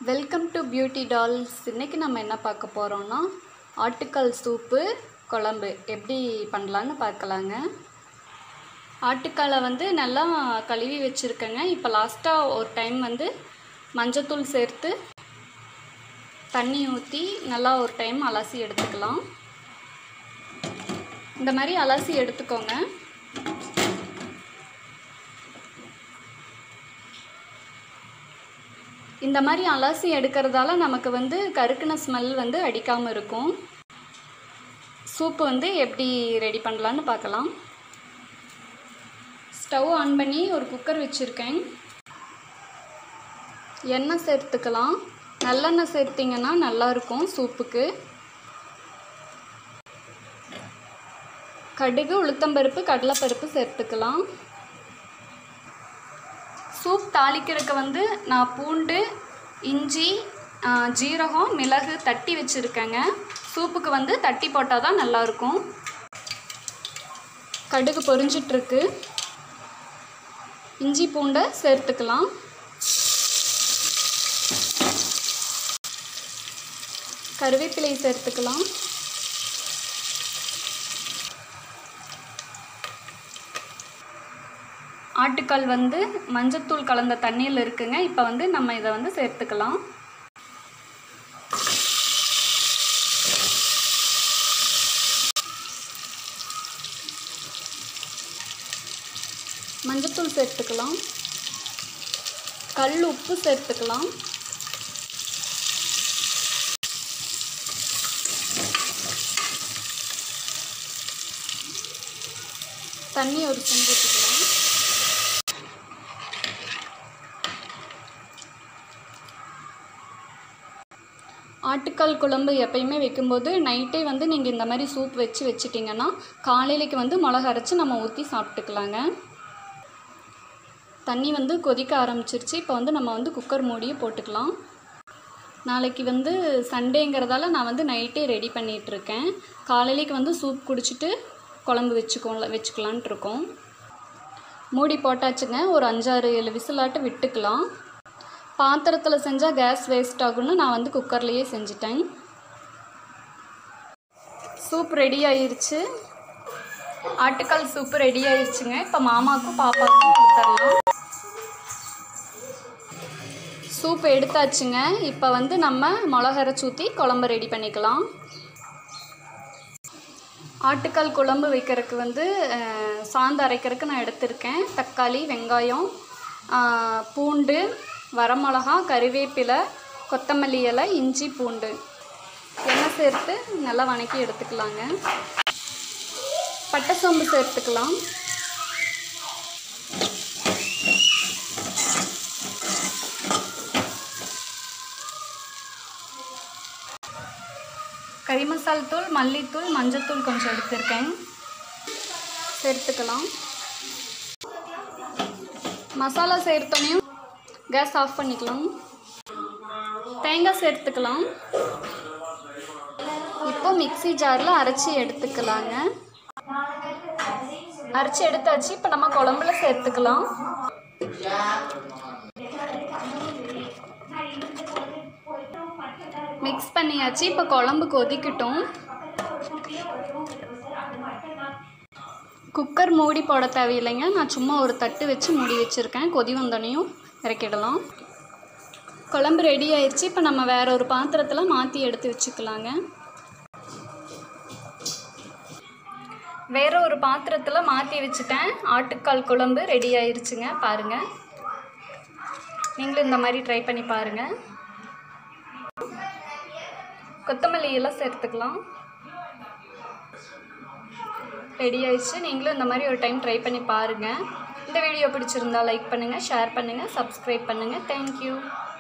welcome to beauty dolls இன்றைக்கி நம்ம என்ன பார்க்க போகிறோம்னா ஆட்டுக்கால் சூப்பு குழம்பு எப்படி பண்ணலான்னு பார்க்கலாங்க ஆட்டுக்காலை வந்து நல்லா கழுவி வச்சுருக்கேங்க இப்போ லாஸ்ட்டாக ஒரு டைம் வந்து மஞ்சத்தூள் சேர்த்து தண்ணி ஊற்றி நல்லா ஒரு டைம் அலசி எடுத்துக்கலாம் இந்த மாதிரி அலசி எடுத்துக்கோங்க இந்த மாதிரி அலசி எடுக்கிறதால நமக்கு வந்து கருக்குன ஸ்மெல் வந்து அடிக்காமல் இருக்கும் சூப்பு வந்து எப்படி ரெடி பண்ணலான்னு பார்க்கலாம் ஸ்டவ் ஆன் பண்ணி ஒரு குக்கர் வச்சுருக்கேன் எண்ணெய் சேர்த்துக்கலாம் நல்லெண்ணெய் சேர்த்திங்கன்னா நல்லாயிருக்கும் சூப்புக்கு கடுகு உளுத்தம்பருப்பு கடலைப்பருப்பு சேர்த்துக்கலாம் சூப் தாளிக்கிறதுக்கு வந்து நான் பூண்டு இஞ்சி ஆ, ஜீரகம் மிளகு தட்டி வச்சுருக்கேங்க சூப்புக்கு வந்து தட்டி போட்டால் தான் நல்லாயிருக்கும் கடுகு பொரிஞ்சிட்ருக்கு இஞ்சி பூண்டை சேர்த்துக்கலாம் கருவேப்பிலை சேர்த்துக்கலாம் ஆட்டுக்கால் வந்து மஞ்சத்தூள் கலந்த தண்ணியில் இருக்குங்க இப்போ வந்து நம்ம இதை வந்து சேர்த்துக்கலாம் மஞ்சத்தூள் சேர்த்துக்கலாம் கல் உப்பு சேர்த்துக்கலாம் தண்ணி ஒரு செம்பு ஊற்றிக்கலாம் ஆட்டுக்கால் குழம்பு எப்பயுமே வைக்கும்போது நைட்டே வந்து நீங்கள் இந்த மாதிரி சூப் வச்சு வச்சிட்டிங்கன்னா காலையிலைக்கு வந்து மிளகா அரைச்சி நம்ம ஊற்றி சாப்பிட்டுக்கலாங்க தண்ணி வந்து கொதிக்க ஆரம்பிச்சிருச்சு இப்போ வந்து நம்ம வந்து குக்கர் மூடியை போட்டுக்கலாம் நாளைக்கு வந்து சண்டேங்கிறதால நான் வந்து நைட்டே ரெடி பண்ணிகிட்ருக்கேன் காலையிலைக்கு வந்து சூப் குடிச்சிட்டு குழம்பு வச்சுக்கோ வச்சுக்கலான்ட்டு இருக்கோம் மூடி போட்டாச்சுங்க ஒரு அஞ்சாறு ஏழு விசிலாட்டு விட்டுக்கலாம் பாத்திரத்தில் செஞ்சால் கேஸ் வேஸ்ட் ஆகும்னு நான் வந்து குக்கர்லேயே செஞ்சிட்டேன் சூப் ரெடி ஆயிருச்சு ஆட்டுக்கால் சூப்பு ரெடி ஆயிருச்சுங்க இப்போ மாமாவுக்கும் பாப்பாவுக்கும் கொடுத்துடலாம் சூப் எடுத்தாச்சுங்க இப்போ வந்து நம்ம மிளகரைச்சி ஊற்றி குழம்பு ரெடி பண்ணிக்கலாம் ஆட்டுக்கால் குழம்பு வைக்கிறதுக்கு வந்து அஹ், சாந்து அரைக்கிறதுக்கு நான் எடுத்திருக்கேன் தக்காளி வெங்காயம் ஆஹ், பூண்டு வரமிளகா கறிவேப்பிலை கொத்தமல்லி இலை இஞ்சி பூண்டு எண்ணெய் சேர்த்து நல்லா வணக்கி எடுத்துக்கலாங்க பட்டை சோம்பு சேர்த்துக்கலாம் கறி மசால் தூள் மல்லித்தூள் மஞ்சத்தூள் கொஞ்சம் எடுத்திருக்கேன் சேர்த்துக்கலாம் மசாலா சேர்த்தோனையும் கேஸ் ஆஃப் பண்ணிக்கலாம் தேங்காய் சேர்த்துக்கலாம் இப்போ மிக்ஸி ஜாரில் அரைச்சி எடுத்துக்கலாங்க அரைச்சி எடுத்தாச்சு இப்போ நம்ம குழம்புல சேர்த்துக்கலாம் மிக்ஸ் பண்ணியாச்சு இப்போ குழம்பு கொதிக்கட்டும் குக்கர் மூடி போட தேவையில்லைங்க நான் சும்மா ஒரு தட்டு வச்சு மூடி வச்சுருக்கேன் கொதி வந்தோடனையும் இறக்கிடலாம் குழம்பு ரெடி ஆயிடுச்சு இப்போ நம்ம வேற ஒரு பாத்திரத்தில் மாற்றி எடுத்து வச்சுக்கலாங்க வேற ஒரு பாத்திரத்தில் மாற்றி வச்சுட்டேன் ஆட்டுக்கால் குழம்பு ரெடி ஆயிருச்சுங்க பாருங்கள் நீங்களும் இந்த மாதிரி ட்ரை பண்ணி பாருங்கள் கொத்தமல்லி எல்லாம் சேர்த்துக்கலாம் ரெடி ஆயிடுச்சு நீங்களும் இந்த மாதிரி ஒரு டைம் ட்ரை பண்ணி பாருங்கள் இந்த வீடியோ பிடிச்சிருந்தா லைக் பண்ணுங்கள் ஷேர் பண்ணுங்கள் சப்ஸ்கிரைப் பண்ணுங்கள் தேங்க்யூ